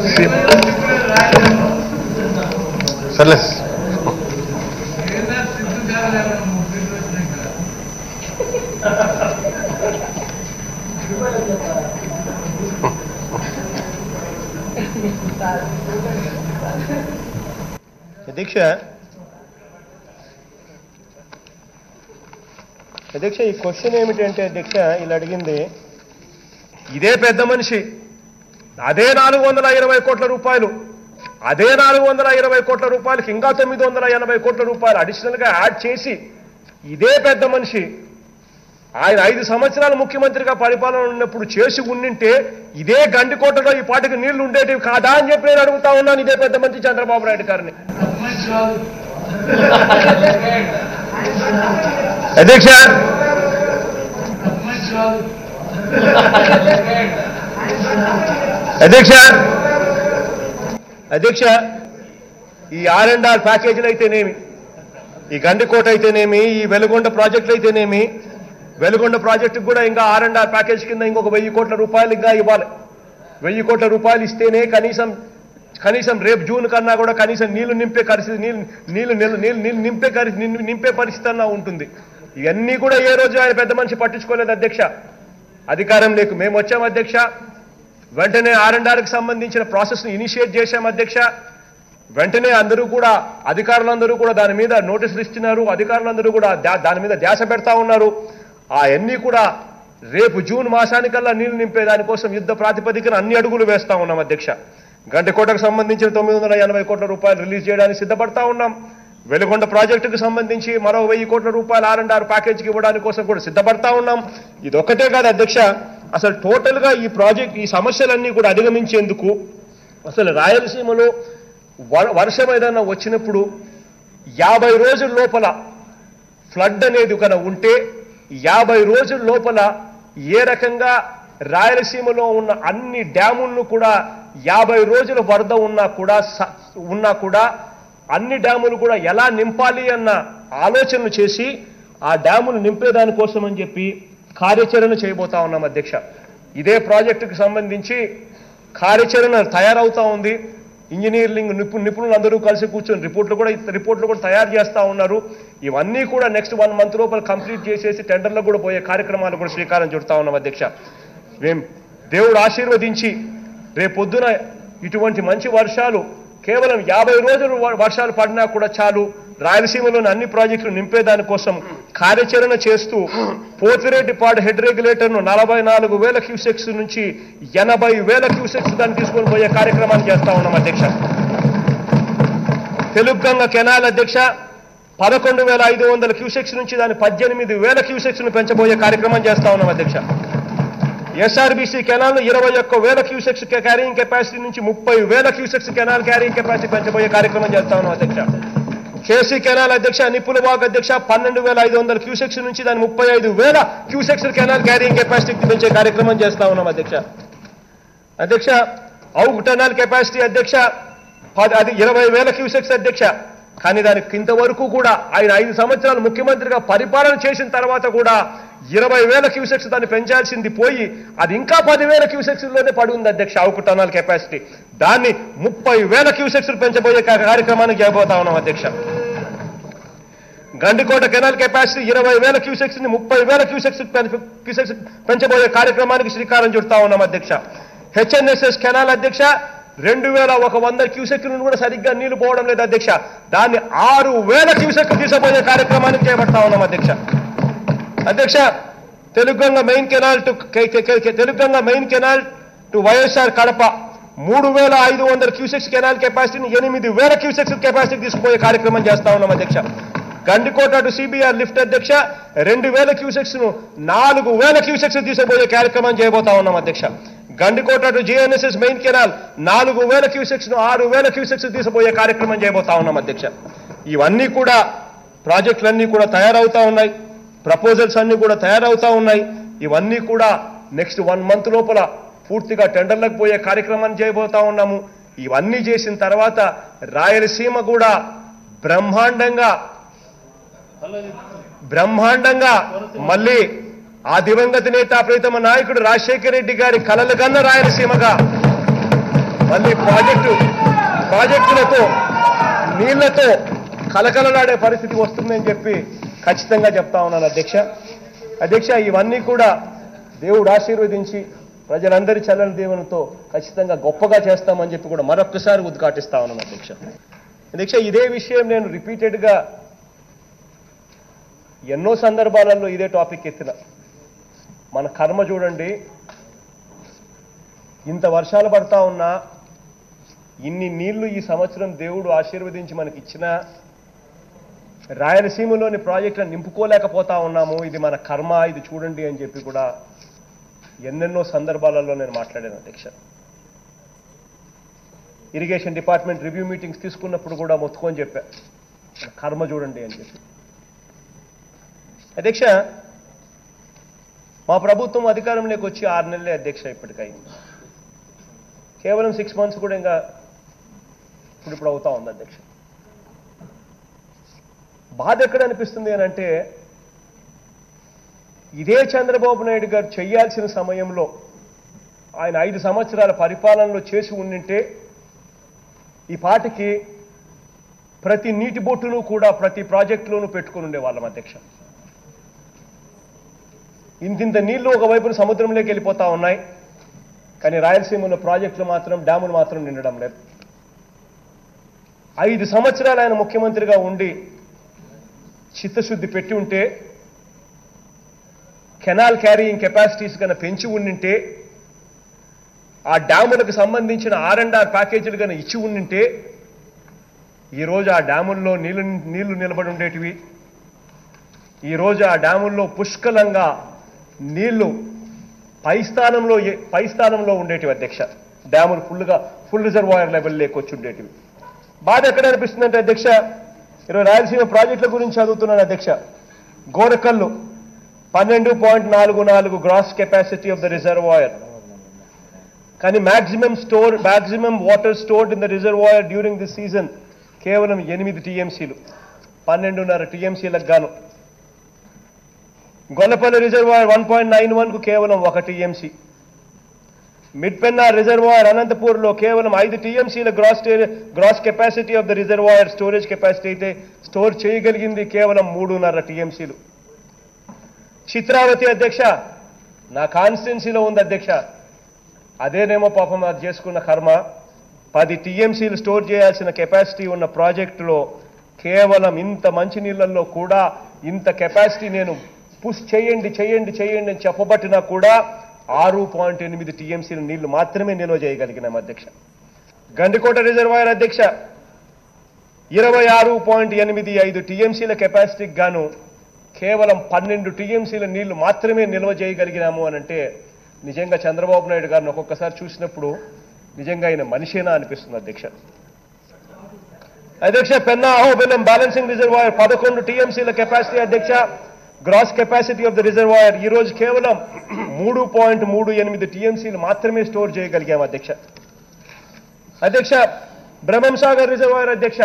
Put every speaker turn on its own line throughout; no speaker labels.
సర్లే
అధ్యక్ష అధ్యక్ష ఈ క్వశ్చన్ ఏమిటంటే అధ్యక్ష ఇలా అడిగింది ఇదే పెద్ద మనిషి అదే నాలుగు వందల ఇరవై కోట్ల రూపాయలు అదే నాలుగు వందల ఇరవై కోట్ల రూపాయలకి ఇంకా తొమ్మిది వందల ఎనభై కోట్ల రూపాయలు అడిషనల్ గా యాడ్ చేసి ఇదే పెద్ద మనిషి ఆయన ఐదు సంవత్సరాలు ముఖ్యమంత్రిగా పరిపాలన ఉన్నప్పుడు చేసి ఉండింటే ఇదే గండికోటలో ఈ పాటికి నీళ్లు ఉండేటివి కాదా అని చెప్పి నేను అడుగుతా ఉన్నాను ఇదే పెద్ద మంత్రి చంద్రబాబు నాయుడు గారిని అధ్యక్ష అధ్యక్ష అధ్యక్ష ఈ ఆర్ అండ్ ఆర్ ప్యాకేజీలు అయితేనేమి ఈ గండికోట అయితేనేమి ఈ వెలుగొండ ప్రాజెక్టులు అయితేనేమి వెలుగొండ ప్రాజెక్టుకు కూడా ఇంకా ఆర్ అండ్ ఆర్ ప్యాకేజ్ కింద ఇంకొక వెయ్యి కోట్ల రూపాయలు ఇంకా ఇవ్వాలి వెయ్యి కోట్ల రూపాయలు ఇస్తేనే కనీసం కనీసం రేపు జూన్ కన్నా కూడా కనీసం నీళ్లు నింపే పరిస్థితి నీళ్లు నీళ్లు నీళ్లు నీళ్లు నీళ్లు నింపే పరిస్థితి నిం- నింపే పరిస్థితి అన్నా ఉంటుంది ఇవన్నీ కూడా ఏ రోజు ఆయన పెద్ద మనిషి పట్టించుకోలేదు అధ్యక్ష అధికారం లేకు మేము వచ్చాం అధ్యక్ష వెంటనే ఆర్ అండ్ ఆర్కి సంబంధించిన ప్రాసెస్ని ఇనిషియేట్ చేశాం అధ్యక్ష వెంటనే అందరూ కూడా అధికారులందరూ కూడా దాని మీద నోటీసులు ఇస్తున్నారు అధికారులందరూ కూడా దా- దాని మీద ధ్యాస పెడతా ఉన్నారు ఆ అన్ని కూడా రేపు జూన్ మాసానికల్లా నీళ్లు నింపే దానికోసం యుద్ధ ప్రాతిపదికన అన్ని అడుగులు వేస్తా ఉన్నాం అధ్యక్ష గంటకోటకు సంబంధించిన తొమ్మిది వందల ఎనభై కోట్ల రూపాయలు రిలీజ్ చేయడానికి సిద్ధపడతా ఉన్నాం వెలుగొండ ప్రాజెక్టుకు సంబంధించి మరో వెయ్యి కోట్ల రూపాయలు ఆర్ అండ్ ఆర్ ప్యాకేజీకి ఇవ్వడానికి కోసం కూడా సిద్ధపడతా ఉన్నాం ఇది ఒక్కటే కాదు అధ్యక్ష అసలు టోటల్ గా ఈ ప్రాజెక్ట్ ఈ సమస్యలన్నీ కూడా అధిగమించేందుకు అసలు రాయలసీమలో వ- వర్షం ఏదైనా వచ్చినప్పుడు యాభై రోజుల లోపల ఫ్లడ్ అనేది కనుక ఉంటే యాభై రోజుల లోపల ఏ రకంగా రాయలసీమలో ఉన్న అన్ని డ్యాములను కూడా యాభై రోజుల వరద ఉన్నా కూడా స- ఉన్నా కూడా అన్ని డ్యాములు కూడా ఎలా నింపాలి అన్న ఆలోచనలు చేసి ఆ డ్యాములు నింపేదాని కోసం అని చెప్పి కార్యాచరణ చేయబోతా ఉన్నాం అధ్యక్ష ఇదే ప్రాజెక్టుకు సంబంధించి కార్యాచరణ తయారవుతా ఉంది ఇంజనీరింగ్ నిపు నిపుణులందరూ కలిసి కూర్చొని రిపోర్ట్లు కూడా రిపోర్ట్లు కూడా తయారు చేస్తా ఉన్నారు ఇవన్నీ కూడా నెక్స్ట్ వన్ మంత్ లోపల కంప్లీట్ చేసేసి టెండర్లకు కూడా పోయే కార్యక్రమాలు కూడా శ్రీకారం చుడతా ఉన్నాం అధ్యక్ష మేం దేవుడు ఆశీర్వదించి రేపొద్దున ఇటువంటి మంచి వర్షాలు కేవలం యాభై రోజులు వ- వర్షాలు పడినా కూడా చాలు రాయలసీమలోని అన్ని ప్రాజెక్టులు నింపేదాని కోసం కార్యాచరణ చేస్తూ పోతిరెడ్డిపాడు హెడ్ రెగ్యులేటర్ను నలభై నాలుగు వేల క్యూసెక్స్ నుంచి ఎనభై వేల క్యూసెక్స్ దాన్ని తీసుకొని పోయే కార్యక్రమాన్ని చేస్తా ఉన్నాం అధ్యక్ష తెలుగంగ కెనాల్ అధ్యక్ష పదకొండు వేల ఐదు వందల క్యూసెక్స్ నుంచి దాన్ని పద్దెనిమిది వేల క్యూసెక్స్ ను పెంచబోయే కార్యక్రమం చేస్తా ఉన్నాం అధ్యక్ష ఎస్ఆర్బీసీ కెనాల్ ఇరవై ఒక్క వేల క్యూసెక్స్ క్యారింగ్ కెపాసిటీ నుంచి ముప్పై వేల క్యూసెక్స్ కెనాల్ క్యారింగ్ కెపాసిటీ పెంచబోయే కార్యక్రమం చేస్తా ఉన్నాం అధ్యక్ష కేసీ కెనాల్ అధ్యక్ష నిప్పులబాగ్ అధ్యక్ష పన్నెండు వేల ఐదు వందల క్యూసెక్స్ నుంచి దాని ముప్పై ఐదు వేల క్యూసెక్స్ కెనాల్ క్యారింగ్ కెపాసిటీ పెంచే కార్యక్రమం చేస్తా ఉన్నాం అధ్యక్ష అధ్యక్ష ఔక్ టనల్ కెపాసిటీ అధ్యక్ష పది అది ఇరవై వేల క్యూసెక్స్ అధ్యక్ష కానీ దానికి ఇంతవరకు కూడా ఆయన ఐదు సంవత్సరాలు ముఖ్యమంత్రిగా పరిపాలన చేసిన తర్వాత కూడా ఇరవై వేల క్యూసెక్స్ దాన్ని పెంచాల్సింది పోయి అది ఇంకా పదివేల క్యూసెక్స్ లోనే పడి ఉంది అధ్యక్ష ఔక్ టనల్ కెపాసిటీ దాన్ని ముప్పై వేల క్యూసెక్స్ పెంచబోయే కా- కార్యక్రమానికి చేయబోతా ఉన్నాం అధ్యక్ష గండికోట కెనాల్ కెపాసిటీ ఇరవై వేల క్యూసెక్స్ ని ముప్పై వేల క్యూసెక్స్ పెంచ- క్యూసెక్స్ పెంచబోయే కార్యక్రమానికి శ్రీకారం చుడతా ఉన్నాం అధ్యక్ష హెచ్ఎన్ఎస్ఎస్ కెనాల్ అధ్యక్ష రెండు వేల ఒక వంద క్యూసెక్ నుండి కూడా సరిగ్గా నీళ్లు పోవడం లేదు అధ్యక్ష దాన్ని ఆరు వేల క్యూసెక్ తీసుకుపోయే కార్యక్రమానికి చేపడతా ఉన్నాం అధ్యక్ష అధ్యక్ష తెలుగంగ మెయిన్ కెనాల్ టు కె- కె- కె- కె- Telugu Ganga main canal to YSR Kadapa మూడు వేల ఐదు వందల క్యూసెక్స్ కెనాల్ కెపాసిటీని ఎనిమిది వేల క్యూసెక్స్ కెపాసిటీ తీసుకుపోయే కార్యక్రమం చేస్తా ఉన్నాం అధ్యక్ష గండికోట టు సిబిఆర్ లిఫ్ట్ అధ్యక్ష రెండు వేల క్యూసెక్స్ ను నాలుగు వేల క్యూసెక్స్ తీసుకుపోయే కార్యక్రమం చేయబోతా ఉన్నాం అధ్యక్ష Gandikota to GNSS main canal నాలుగు వేల క్యూసెక్స్ ను ఆరు వేల క్యూసెక్స్ తీసుకుపోయే కార్యక్రమం చేయబోతా ఉన్నాం అధ్యక్ష ఇవన్నీ కూడా ప్రాజెక్టులన్నీ కూడా తయారవుతా ఉన్నాయి ప్రపోజల్స్ అన్ని కూడా తయారవుతా ఉన్నాయి ఇవన్నీ కూడా నెక్స్ట్ వన్ మంత్ లోపల పూర్తిగా టెండర్లకు పోయే కార్యక్రమాన్ని చేయబోతా ఉన్నాము ఇవన్నీ చేసిన తర్వాత రాయలసీమ కూడా బ్రహ్మాండంగా బ్రహ్మాండంగా మళ్ళీ ఆ దివంగత నేత ప్రీతమ నాయకుడు రాజశేఖర రెడ్డి గారి కలలు కన్న రాయలసీమగా మళ్ళీ ప్రాజెక్టు ప్రాజెక్టులతో నీళ్లతో కలకలలాడే పరిస్థితి వస్తుందని చెప్పి ఖచ్చితంగా చెప్తా ఉన్నాను అధ్యక్ష అధ్యక్ష ఇవన్నీ కూడా దేవుడు ఆశీర్వదించి ప్రజలందరి చల్లని దీవెనతో ఖచ్చితంగా గొప్పగా చేస్తామని చెప్పి కూడా మరొక్కసారి ఉద్ఘాటిస్తా ఉన్నాను అధ్యక్ష అధ్యక్ష ఇదే విషయం నేను రిపీటెడ్గా ఎన్నో సందర్భాలలో ఇదే టాపిక్ ఎత్తిన మన కర్మ చూడండి ఇంత వర్షాలు పడతా ఉన్నా ఇన్ని నీళ్లు ఈ సంవత్సరం దేవుడు ఆశీర్వదించి మనకి ఇచ్చిన రాయలసీమలోని ప్రాజెక్టులను నింపుకోలేకపోతా ఉన్నాము ఇది మన కర్మ ఇది చూడండి అని చెప్పి కూడా ఎన్నెన్నో సందర్భాలలో నేను మాట్లాడాను అధ్యక్ష ఇరిగేషన్ డిపార్ట్మెంట్ రివ్యూ మీటింగ్స్ తీసుకున్నప్పుడు కూడా మొత్తుకొని చెప్పా మన కర్మ చూడండి అని చెప్పి అధ్యక్ష మా ప్రభుత్వం అధికారంలోకి వచ్చి ఆరు నెలలే అధ్యక్ష ఇప్పటికైంది కేవలం సిక్స్ మంత్స్ కూడా ఇంకా ఇప్పుడు ఇప్పుడు అవుతా ఉంది అధ్యక్ష బాధ ఎక్కడ అనిపిస్తుంది అని అంటే ఇదే చంద్రబాబు నాయుడు గారు చేయాల్సిన సమయంలో ఆయన ఐదు సంవత్సరాల పరిపాలనలో చేసి ఉండింటే ఈ పాటికి ప్రతి నీటి బొట్టును కూడా ప్రతి ప్రాజెక్టులోనూ పెట్టుకుని ఉండేవాళ్ళం అధ్యక్ష ఇంతింత నీళ్లు ఒకవైపున సముద్రంలోకి వెళ్ళిపోతా ఉన్నాయి కానీ రాయలసీమలో ప్రాజెక్టులు మాత్రం డ్యాములు మాత్రం నిండడం లేదు ఐదు సంవత్సరాలు ఆయన ముఖ్యమంత్రిగా ఉండి చిత్తశుద్ధి పెట్టి ఉంటే కెనాల్ క్యారీయింగ్ కెపాసిటీస్ కన్నా పెంచి ఉండింటే ఆ డ్యాములకు సంబంధించిన ఆర్ అండ్ ఆర్ ప్యాకేజీలు కన్నా ఇచ్చి ఉండింటే ఈరోజు ఆ డ్యాముల్లో నీళ్లు నీళ్లు నిలబడి ఉండేటివి ఈరోజు ఆ డ్యాముల్లో పుష్కలంగా నీళ్లు పై స్థానంలో ఏ- పై స్థానంలో ఉండేటివి అధ్యక్ష డ్యాములు ఫుల్గా ఫుల్ రిజర్వాయర్ లెవెల్ లేకొచ్చి ఉండేటివి బాధ ఎక్కడ అనిపిస్తుందంటే అధ్యక్ష ఈరోజు రాయలసీమ ప్రాజెక్టుల గురించి చదువుతున్నాను అధ్యక్ష గోరకల్లు పన్నెండు పాయింట్ నాలుగు నాలుగు gross capacity of the reservoir కానీ maximum store maximum water stored in the reservoir during this season కేవలం ఎనిమిది టీఎంసీలు పన్నెండున్నర టీఎంసీలకు గాను Gollapalli reservoir one point nine వన్కు కేవలం ఒక టీఎంసీ మిడ్పెన్నా రిజర్వాయర్ అనంతపూర్లో కేవలం ఐదు టీఎంసీల gross gross capacity of the reservoir storage capacity అయితే స్టోర్ చేయగలిగింది కేవలం మూడున్నర టీఎంసీలు చిత్రావతి అధ్యక్ష నా కాన్స్టిట్యున్సీలో ఉంది అధ్యక్ష అదేనేమో పాపం అది చేసుకున్న కర్మ పది టీఎంసీలు స్టోర్ చేయాల్సిన కెపాసిటీ ఉన్న ప్రాజెక్టులో కేవలం ఇంత మంచి నీళ్ళల్లో కూడా ఇంత కెపాసిటీ నేను పుష్ చేయండి చేయండి చేయండి అని చెప్పబట్టినా కూడా ఆరు పాయింట్ ఎనిమిది టీఎంసీల నీళ్లు మాత్రమే నిల్వ చేయగలిగినాం అధ్యక్ష గండికోట రిజర్వాయర్ అధ్యక్ష ఇరవై ఆరు పాయింట్ ఎనిమిది ఐదు టీఎంసీల కెపాసిటీకి గాను కేవలం పన్నెండు టీఎంసీల నీళ్లు మాత్రమే నిల్వ చేయగలిగినాము అని అంటే నిజంగా చంద్రబాబు నాయుడు గారిని ఒక్కొక్కసారి చూసినప్పుడు నిజంగా ఆయన మనిషేనా అనిపిస్తుంది అధ్యక్ష అధ్యక్ష పెన్నా అహోబెల్లం బ్యాలెన్సింగ్ రిజర్వాయర్ పదకొండు టీఎంసీల కెపాసిటీ అధ్యక్ష gross capacity of the reservoir ఈ రోజు కేవలం మూడు పాయింట్ మూడు ఎనిమిది టీఎంసీలు మాత్రమే స్టోర్ చేయగలిగాం అధ్యక్ష అధ్యక్ష బ్రహ్మంసాగర్ రిజర్వాయర్ అధ్యక్ష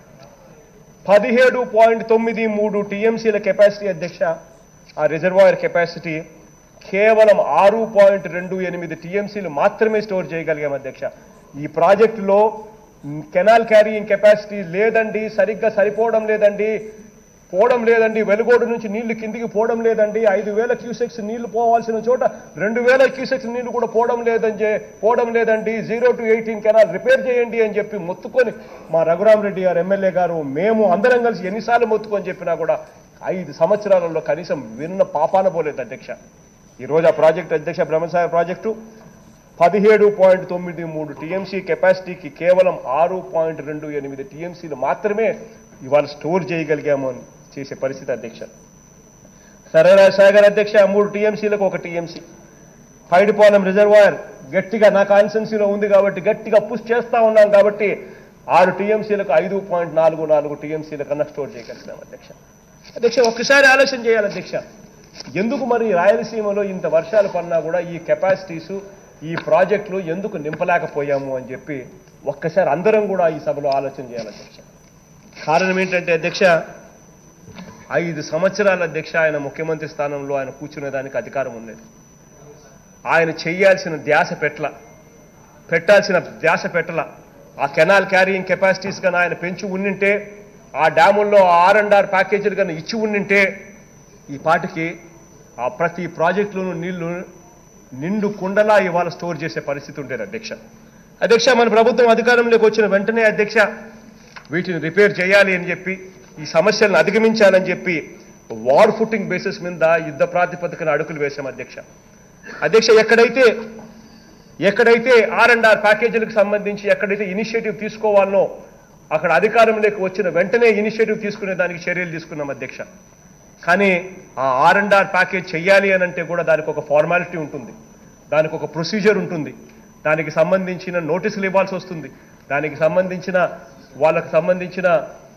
పదిహేడు పాయింట్ తొమ్మిది మూడు టీఎంసీల కెపాసిటీ అధ్యక్ష ఆ రిజర్వాయర్ కెపాసిటీ కేవలం ఆరు పాయింట్ రెండు ఎనిమిది టీఎంసీలు మాత్రమే స్టోర్ చేయగలిగాం అధ్యక్ష ఈ ప్రాజెక్టులో కెనాల్ క్యారీయింగ్ కెపాసిటీ లేదండి సరిగ్గా సరిపోవడం లేదండి పోవడం లేదండి వెలుగోడు నుంచి నీళ్లు కిందికి పోవడం లేదండి ఐదు వేల క్యూసెక్స్ నీళ్లు పోవాల్సిన చోట రెండు వేల క్యూసెక్స్ నీళ్లు కూడా పోవడం లేదని చె- పోవడం లేదండి zero to eighteen canal repair చేయండి అని చెప్పి మొత్తుకొని మా రఘురామరెడ్డి గారు ఎమ్మెల్యే గారు మేము అందరం కలిసి ఎన్నిసార్లు మొత్తుకొని చెప్పినా కూడా ఐదు సంవత్సరాలలో కనీసం విన్న పాపాన పోలేదు అధ్యక్ష ఈ రోజు ఆ ప్రాజెక్ట్ అధ్యక్ష బ్రహ్మసాగర్ ప్రాజెక్టు పదిహేడు పాయింట్ తొమ్మిది మూడు టీఎంసీ కెపాసిటీకి కేవలం ఆరు పాయింట్ రెండు ఎనిమిది టీఎంసీలు మాత్రమే ఇవాళ స్టోర్ చేయగలిగాము అని చేసే పరిస్థితి అధ్యక్ష సరైన సాగర్ అధ్యక్ష మూడు టీఎంసీలకు ఒక టీఎంసీ పైడిపాలెం రిజర్వాయర్ గట్టిగా నా కాన్సెన్సీలో ఉంది కాబట్టి గట్టిగా పుష్ చేస్తా ఉన్నాం కాబట్టి ఆరు టీఎంసీలకు ఐదు పాయింట్ నాలుగు నాలుగు టీఎంసీల కన్నా స్టోర్ చేయగలిగినాం అధ్యక్ష అధ్యక్ష ఒక్కసారి ఆలోచన చేయాలి అధ్యక్ష ఎందుకు మరి రాయలసీమలో ఇంత వర్షాలు పడినా కూడా ఈ కెపాసిటీస్ ఈ ప్రాజెక్టులు ఎందుకు నింపలేకపోయాము అని చెప్పి ఒక్కసారి అందరం కూడా ఈ సభలో ఆలోచన చేయాలి అధ్యక్ష కారణం ఏంటంటే అధ్యక్ష ఐదు సంవత్సరాల అధ్యక్ష ఆయన ముఖ్యమంత్రి స్థానంలో ఆయన కూర్చునే దానికి అధికారం ఉండేది ఆయన చేయాల్సిన ధ్యాస పెట్ల పెట్టాల్సిన ధ్యాస పెట్టల ఆ కెనాల్ క్యారీయింగ్ కెపాసిటీస్ కన్నా ఆయన పెంచి ఉండింటే ఆ డ్యాముల్లో ఆర్ అండ్ ఆర్ ప్యాకేజీలు కన్నా ఇచ్చి ఉండింటే ఈ పాటికి ఆ ప్రతి ప్రాజెక్టులోనూ నీళ్లు నిండు కుండలా ఇవాళ స్టోర్ చేసే పరిస్థితి ఉండేది అధ్యక్ష అధ్యక్ష మన ప్రభుత్వం అధికారంలోకి వచ్చిన వెంటనే అధ్యక్ష వీటిని రిపేర్ చేయాలి అని చెప్పి ఈ సమస్యలను అధిగమించాలని చెప్పి వార్ ఫుటింగ్ బేసిస్ మీద యుద్ధ ప్రాతిపదికన అడుగులు వేశాం అధ్యక్ష అధ్యక్ష ఎక్కడైతే ఎక్కడైతే ఆర్ అండ్ ఆర్ ప్యాకేజీలకు సంబంధించి ఎక్కడైతే ఇనిషియేటివ్ తీసుకోవాలనో అక్కడ అధికారంలోకి వచ్చిన వెంటనే ఇనిషియేటివ్ తీసుకునే దానికి చర్యలు తీసుకున్నాం అధ్యక్ష కానీ ఆ ఆర్ అండ్ ఆర్ ప్యాకేజ్ చెయ్యాలి అని అంటే కూడా దానికి ఒక ఫార్మాలిటీ ఉంటుంది దానికి ఒక ప్రొసీజర్ ఉంటుంది దానికి సంబంధించిన నోటీసులు ఇవ్వాల్సి వస్తుంది దానికి సంబంధించిన వాళ్ళకి సంబంధించిన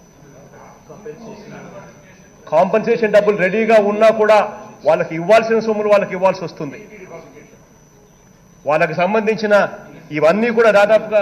కాంపన్సేషన్ డబ్బులు రెడీగా ఉన్నా కూడా వాళ్ళకి ఇవ్వాల్సిన సొమ్ములు వాళ్ళకి ఇవ్వాల్సి వస్తుంది వాళ్ళకి సంబంధించిన ఇవన్నీ కూడా దాదాపుగా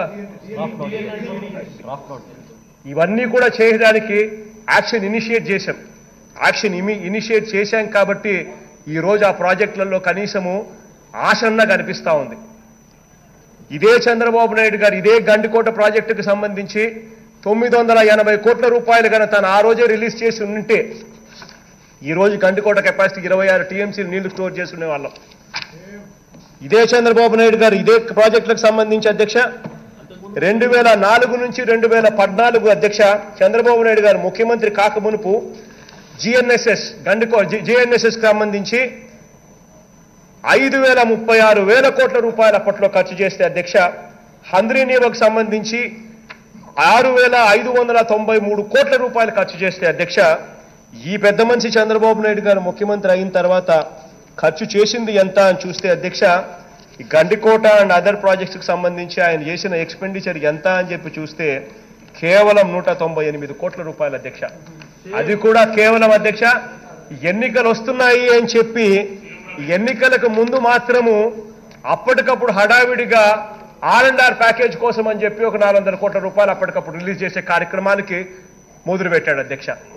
ఇవన్నీ కూడా చేయడానికి యాక్షన్ ఇనిషియేట్ చేశాం యాక్షన్ ఇమి ఇనిషియేట్ చేశాం కాబట్టి ఈ రోజు ఆ ప్రాజెక్టులలో కనీసము ఆశన్న కనిపిస్తా ఉంది ఇదే చంద్రబాబు నాయుడు గారు ఇదే గండికోట ప్రాజెక్టుకు సంబంధించి తొమ్మిది వందల ఎనభై కోట్ల రూపాయలు కనుక తను ఆ రోజే రిలీజ్ చేసి ఉంటే ఈ రోజు గండికోట కెపాసిటీ ఇరవై ఆరు టీఎంసీ నీళ్లు స్టోర్ చేసుకునే వాళ్ళం ఇదే చంద్రబాబు నాయుడు గారు ఇదే ప్రాజెక్టులకు సంబంధించి అధ్యక్ష రెండు వేల నాలుగు నుంచి రెండు వేల పద్నాలుగు అధ్యక్ష చంద్రబాబు నాయుడు గారు ముఖ్యమంత్రి కాకమునుపు జిఎన్ఎస్ఎస్ గండికో జిఎన్ఎస్ఎస్ సంబంధించి ఐదు వేల ముప్పై ఆరు వేల కోట్ల రూపాయలు అప్పట్లో ఖర్చు చేస్తే అధ్యక్ష హంద్రీనీవకు సంబంధించి ఆరు వేల ఐదు వందల తొంభై మూడు కోట్ల రూపాయలు ఖర్చు చేస్తే అధ్యక్ష ఈ పెద్ద మనిషి చంద్రబాబు నాయుడు గారు ముఖ్యమంత్రి అయిన తర్వాత ఖర్చు చేసింది ఎంత అని చూస్తే అధ్యక్ష ఈ గండికోట అండ్ అదర్ ప్రాజెక్ట్స్కి సంబంధించి ఆయన చేసిన ఎక్స్పెండిచర్ ఎంత అని చెప్పి చూస్తే కేవలం నూట తొంభై ఎనిమిది కోట్ల రూపాయలు అధ్యక్ష అది కూడా కేవలం అధ్యక్ష ఎన్నికలు వస్తున్నాయి అని చెప్పి ఈ ఎన్నికలకు ముందు మాత్రము అప్పటికప్పుడు హడావిడిగా ఆర్ అండ్ ఆర్ ప్యాకేజ్ కోసం అని చెప్పి ఒక నాలుగు వందల కోట్ల రూపాయలు అప్పటికప్పుడు రిలీజ్ చేసే కార్యక్రమానికి మొదలు పెట్టాడు అధ్యక్ష